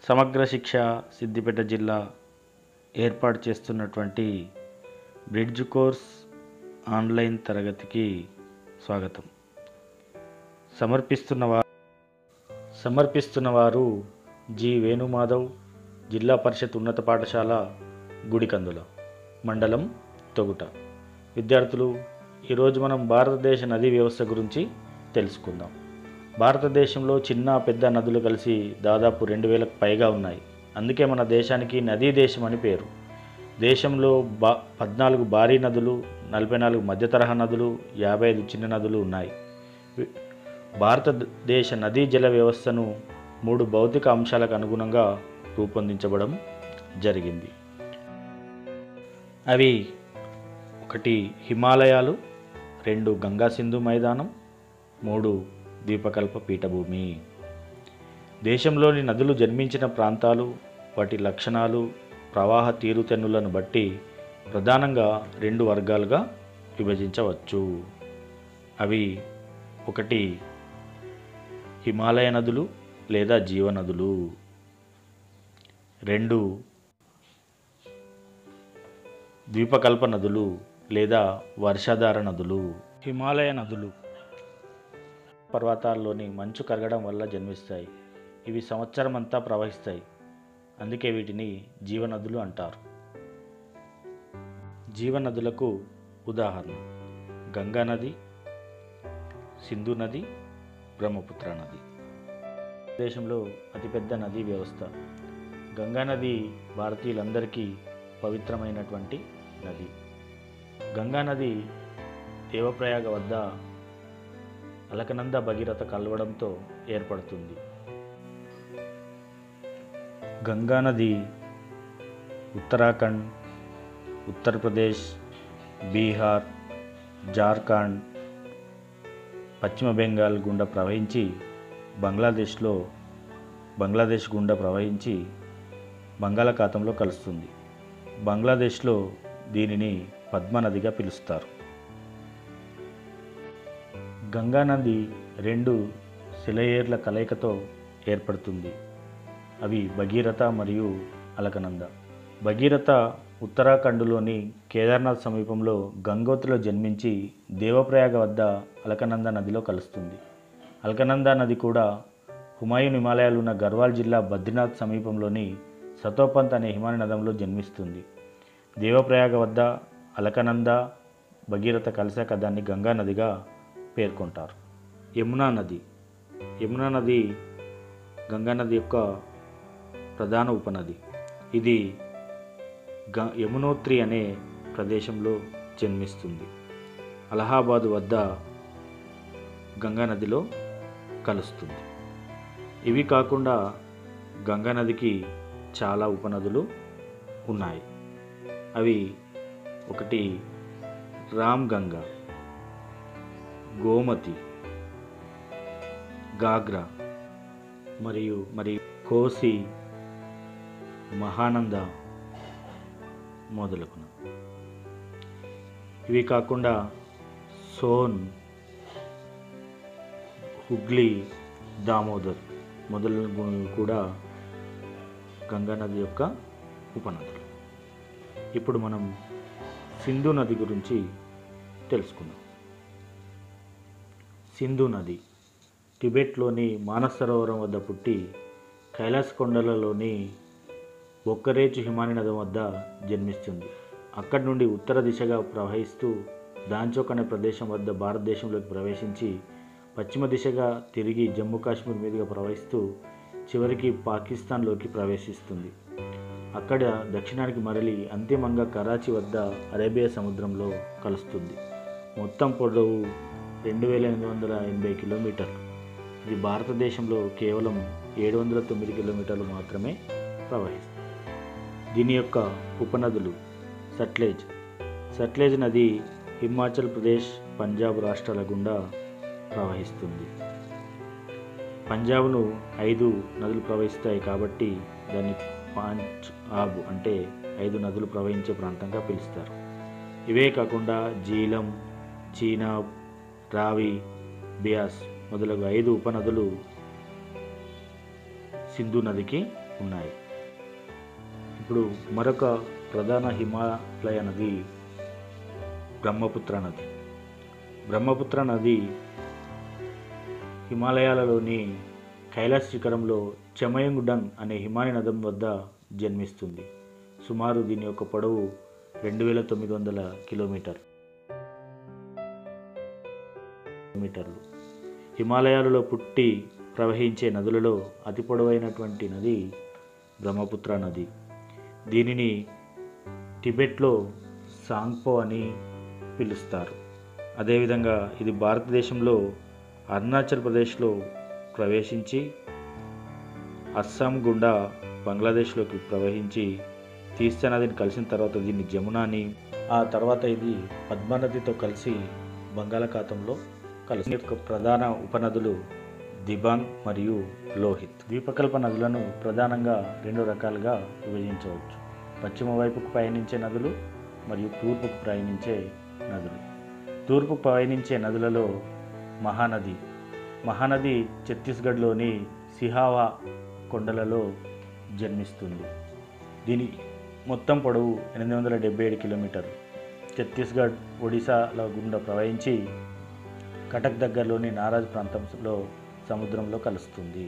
సమగ్ర శిక్ష సిద్దిపేట జిల్లా ఏర్పాటు చేస్తున్నటువంటి బ్రిడ్జ్ కోర్స్ ఆన్లైన్ తరగతికి స్వాగతం సమర్పిస్తున్న వారు సమర్పిస్తున్న వారు జి వేణుమాధవ్ జిల్లా పరిషత్ ఉన్నత పాఠశాల గుడికందుల మండలం తొగుట విద్యార్థులు ఈరోజు మనం భారతదేశ నదీ వ్యవస్థ గురించి తెలుసుకుందాం భారతదేశంలో చిన్న పెద్ద నదులు కలిసి దాదాపు రెండు వేలకు పైగా ఉన్నాయి అందుకే మన దేశానికి నదీ దేశం అని పేరు దేశంలో బా పద్నాలుగు భారీ నదులు నలభై నాలుగు మధ్య తరహా నదులు యాభై ఐదు చిన్న నదులు ఉన్నాయి వి- భారతదేశ నదీ జల వ్యవస్థను మూడు భౌతిక అంశాలకు అనుగుణంగా రూపొందించబడం జరిగింది అవి ఒకటి హిమాలయాలు రెండు గంగా సింధు మైదానం మూడు ద్వీపకల్ప పీఠభూమి దేశంలోని నదులు జన్మించిన ప్రాంతాలు వాటి లక్షణాలు ప్రవాహ తీరుతెన్నులను బట్టి ప్రధానంగా రెండు వర్గాలుగా విభజించవచ్చు అవి ఒకటి హిమాలయ నదులు లేదా జీవనదులు రెండు ద్వీపకల్ప నదులు లేదా వర్షాధార నదులు హిమాలయ నదులు పర్వతాల్లోని మంచు కరగడం వల్ల జన్మిస్తాయి ఇవి సంవత్సరం అంతా ప్రవహిస్తాయి అందుకే వీటిని జీవనదులు అంటారు జీవనదులకు ఉదాహరణ గంగా నది సింధు నది బ్రహ్మపుత్ర నది దేశంలో అతిపెద్ద నదీ వ్యవస్థ గంగా నది భారతీయులందరికీ పవిత్రమైనటువంటి నది గంగా నది దేవప్రయాగ వద్ద అలకనంద భగీరథ కలవడంతో ఏర్పడుతుంది గంగా నది ఉత్తరాఖండ్ ఉత్తరప్రదేశ్ బీహార్ జార్ఖండ్ పశ్చిమ బెంగాల్ గుండా ప్రవహించి బంగ్లాదేశ్లో బంగ్లాదేశ్ గుండా ప్రవహించి బంగాళాఖాతంలో కలుస్తుంది బంగ్లాదేశ్లో దీనిని పద్మ నదిగా పిలుస్తారు గంగా నది రెండు శిలయేర్ల కలయికతో ఏర్పడుతుంది అవి భగీరథ మరియు అలకనంద భగీరథ ఉత్తరాఖండ్లోని కేదార్నాథ్ సమీపంలో గంగోత్రిలో జన్మించి దేవప్రయాగ వద్ద అలకనంద నదిలో కలుస్తుంది అలకనంద నది కూడా హుమాయూన్ హిమాలయాలు ఉన్న గర్వాల్ జిల్లా బద్రీనాథ్ సమీపంలోని సతోపంత్ అనే హిమాలయ నదంలో జన్మిస్తుంది దేవప్రయాగ వద్ద అలకనంద భగీరథ కలిశాక దాన్ని గంగా నదిగా పేర్కొంటారు యమునా నది యమునా నది గంగా నది యొక్క ప్రధాన ఉపనది ఇది గ యమునోత్రి అనే ప్రదేశంలో జన్మిస్తుంది అలహాబాద్ వద్ద గంగా నదిలో కలుస్తుంది ఇవి కాకుండా గంగా నదికి చాలా ఉపనదులు ఉన్నాయి అవి ఒకటి రామ్ గంగా గోమతి గాగ్రా మరియు మరి కోసి మహానంద మొదలుకున్న ఇవి కాకుండా సోన్ హుగ్లీ దామోదర్ మొదలగు కూడా గంగా నది యొక్క ఉపనదులు ఇప్పుడు మనం సింధు నది గురించి తెలుసుకుందాం సింధు నది టిబెట్లోని మానస సరోవరం వద్ద పుట్టి కైలాస కొండలలోని ఒక్కరేచు హిమాని నది వద్ద జన్మిస్తుంది అక్కడి నుండి ఉత్తర దిశగా ప్రవహిస్తూ దాంచోక్ అనే ప్రదేశం వద్ద భారతదేశంలోకి ప్రవేశించి పశ్చిమ దిశగా తిరిగి జమ్మూ కాశ్మీర్ మీదుగా ప్రవహిస్తూ చివరికి పాకిస్తాన్లోకి ప్రవేశిస్తుంది అక్కడ దక్షిణానికి మరలి అంతిమంగా కరాచీ వద్ద అరేబియా సముద్రంలో కలుస్తుంది మొత్తం పొడవు రెండు వేల ఎనిమిది వందల ఎనభై కిలోమీటర్లు ఇది భారతదేశంలో కేవలం ఏడు వందల తొమ్మిది కిలోమీటర్లు మాత్రమే ప్రవహిస్తుంది దీని యొక్క ఉపనదులు సట్లెజ్ సట్లెజ్ నది హిమాచల్ ప్రదేశ్ పంజాబ్ రాష్ట్రాల గుండా ప్రవహిస్తుంది పంజాబ్ను ఐదు నదులు ప్రవహిస్తాయి కాబట్టి దాన్ని పాంచ్ ఆబ్ అంటే ఐదు నదులు ప్రవహించే ప్రాంతంగా పిలుస్తారు ఇవే కాకుండా జీలం చీనాబ్ రావి బియాస్ మొదలగు ఐదు ఉపనదులు సింధు నదికి ఉన్నాయి ఇప్పుడు మరొక ప్రధాన హిమాలయ నది బ్రహ్మపుత్ర నది బ్రహ్మపుత్ర నది హిమాలయాలలోని కైలాస్ శిఖరంలో చెమయంగుడంగ్ అనే హిమాని నదం వద్ద జన్మిస్తుంది సుమారు దీని యొక్క పొడవు రెండు వేల తొమ్మిది వందల కిలోమీటర్ కిలోమీటర్లు హిమాలయాలలో పుట్టి ప్రవహించే నదులలో అతి పొడవైనటువంటి నది బ్రహ్మపుత్ర నది దీనిని టిబెట్లో సాంగ్పో అని పిలుస్తారు అదేవిధంగా ఇది భారతదేశంలో అరుణాచల్ ప్రదేశ్లో ప్రవేశించి అస్సాం గుండా బంగ్లాదేశ్లోకి ప్రవహించి తీస్తా నదిని కలిసిన తర్వాత దీన్ని జమునాని ఆ తర్వాత ఇది పద్మా నదితో కలిసి బంగాళాఖాతంలో కలిసి యొక్క ప్రధాన ఉపనదులు దిబాంగ్ మరియు లోహిత్ ద్వీపకల్ప నదులను ప్రధానంగా రెండు రకాలుగా విభజించవచ్చు పశ్చిమ వైపుకు పయనించే నదులు మరియు తూర్పుకు ప్రయాణించే నదులు తూర్పు పయనించే నదులలో మహానది మహానది ఛత్తీస్గఢ్లోని సిహావా కొండలలో జన్మిస్తుంది దీని మొత్తం పొడవు ఎనిమిది వందల డెబ్బై ఏడు కిలోమీటర్లు ఛత్తీస్గఢ్ ఒడిశాల గుండా ప్రవహించి కటక్ దగ్గరలోని నారాజ్ ప్రాంతంలో సముద్రంలో కలుస్తుంది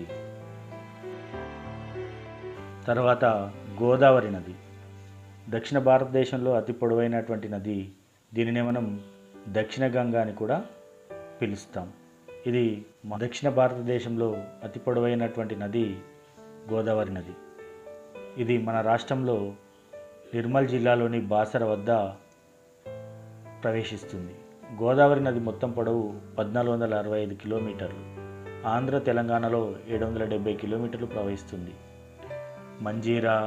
తర్వాత గోదావరి నది దక్షిణ భారతదేశంలో అతి పొడవైనటువంటి నది దీనిని మనం దక్షిణ గంగా అని కూడా పిలుస్తాం ఇది మ- దక్షిణ భారతదేశంలో అతి పొడవైనటువంటి నది గోదావరి నది ఇది మన రాష్ట్రంలో నిర్మల్ జిల్లాలోని బాసర వద్ద ప్రవేశిస్తుంది గోదావరి నది మొత్తం పొడవు పద్నాలుగు వందల అరవై ఐదు కిలోమీటర్లు ఆంధ్ర తెలంగాణలో ఏడు వందల డెబ్బై కిలోమీటర్లు ప్రవహిస్తుంది మంజీరా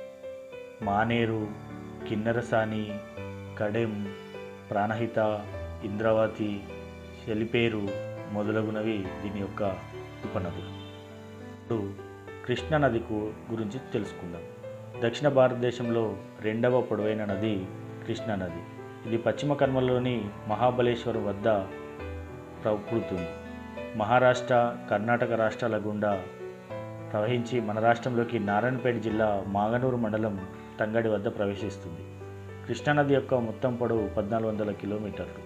మానేరు కిన్నెరసాని కడెం ప్రాణహిత ఇంద్రావతి చెలిపేరు మొదలగునవి దీని యొక్క ఉపనదులు ఇప్పుడు కృష్ణా నది కు- గురించి తెలుసుకుందాం దక్షిణ భారతదేశంలో రెండవ పొడవైన నది కృష్ణా నది ఇది పశ్చిమ కనుమలలోని మహాబలేశ్వరం వద్ద ప్ర- పుడుతుంది మహారాష్ట్ర కర్ణాటక రాష్ట్రాల గుండా ప్రవహించి మన రాష్ట్రంలోకి నారాయణపేట జిల్లా మాగనూరు మండలం తంగడి వద్ద ప్రవేశిస్తుంది కృష్ణానది యొక్క మొత్తం పొడవు పద్నాలుగు వందల కిలోమీటర్లు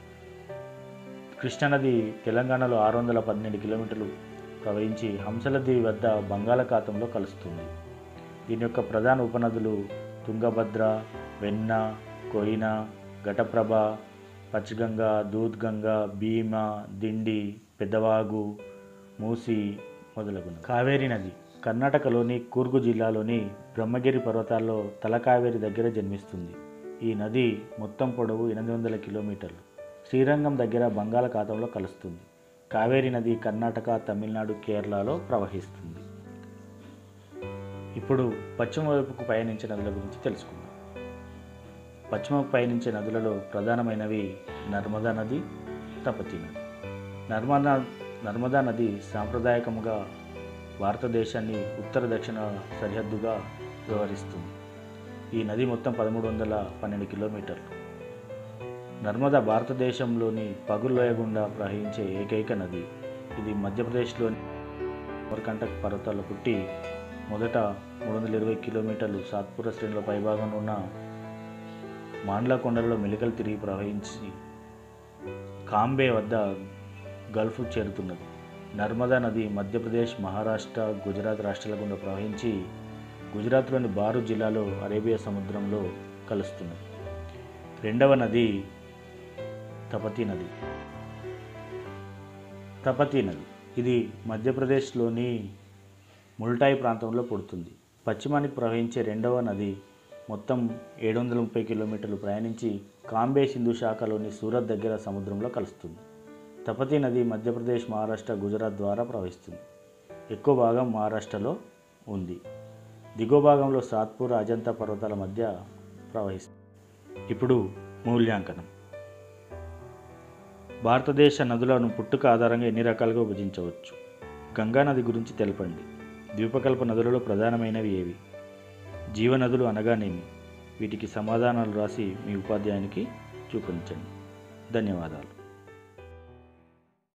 కృష్ణానది తెలంగాణలో ఆరు వందల పన్నెండు కిలోమీటర్లు ప్రవహించి హంసలది వద్ద బంగాళాఖాతంలో కలుస్తుంది దీని యొక్క ప్రధాన ఉపనదులు తుంగభద్ర వెన్న కోయిన ఘటప్రభ పచ్చగంగ దూద్గంగ భీమ దిండి పెద్దవాగు మూసి మొదలగున కావేరి నది కర్ణాటకలోని కూర్గు జిల్లాలోని బ్రహ్మగిరి పర్వతాల్లో తలకావేరి దగ్గర జన్మిస్తుంది ఈ నది మొత్తం పొడవు ఎనిమిది వందల కిలోమీటర్లు శ్రీరంగం దగ్గర బంగాళాఖాతంలో కలుస్తుంది కావేరి నది కర్ణాటక తమిళనాడు కేరళలో ప్రవహిస్తుంది ఇప్పుడు పశ్చిమ వైపుకు పయనించే నదుల గురించి తెలుసుకుందాం పశ్చిమకు పయనించే నదులలో ప్రధానమైనవి నర్మదా నది తపతి నది నర్మదా నర్మదా నది సాంప్రదాయకముగా భారతదేశాన్ని ఉత్తర దక్షిణ సరిహద్దుగా వ్యవహరిస్తుంది ఈ నది మొత్తం పదమూడు వందల పన్నెండు కిలోమీటర్లు నర్మదా భారతదేశంలోని పగుల్లోయ గుండా ప్రవహించే ఏకైక నది ఇది మధ్యప్రదేశ్లోని అమర్కంటక్ పర్వతాల్లో పుట్టి మొదట మూడు వందల ఇరవై కిలోమీటర్లు సాత్పుర శ్రేణుల పైభాగంలో ఉన్న మాండ్లా కొండలలో మెలికలు తిరిగి ప్రవహించి కాంబే వద్ద గల్ఫ్ చేరుతున్నది నర్మదా నది మధ్యప్రదేశ్ మహారాష్ట్ర గుజరాత్ రాష్ట్రాల గుండా ప్రవహించి గుజరాత్లోని బారు జిల్లాలో అరేబియా సముద్రంలో కలుస్తున్నది రెండవ నది తపతి నది తపతి నది ఇది మధ్యప్రదేశ్లోని ముల్టాయి ప్రాంతంలో పుడుతుంది పశ్చిమానికి ప్రవహించే రెండవ నది మొత్తం ఏడు వందల ముప్పై కిలోమీటర్లు ప్రయాణించి కాంబే సింధు శాఖలోని సూరత్ దగ్గర సముద్రంలో కలుస్తుంది తపతి నది మధ్యప్రదేశ్ మహారాష్ట్ర గుజరాత్ ద్వారా ప్రవహిస్తుంది ఎక్కువ భాగం మహారాష్ట్రలో ఉంది దిగువ భాగంలో సాత్పూర్ అజంతా పర్వతాల మధ్య ప్రవహిస్తుంది ఇప్పుడు మూల్యాంకనం భారతదేశ నదులను పుట్టుక ఆధారంగా ఎన్ని రకాలుగా విభజించవచ్చు గంగా నది గురించి తెలపండి ద్వీపకల్ప నదులలో ప్రధానమైనవి ఏవి జీవనదులు అనగానేమి వీటికి సమాధానాలు రాసి మీ ఉపాధ్యాయునికి చూపించండి ధన్యవాదాలు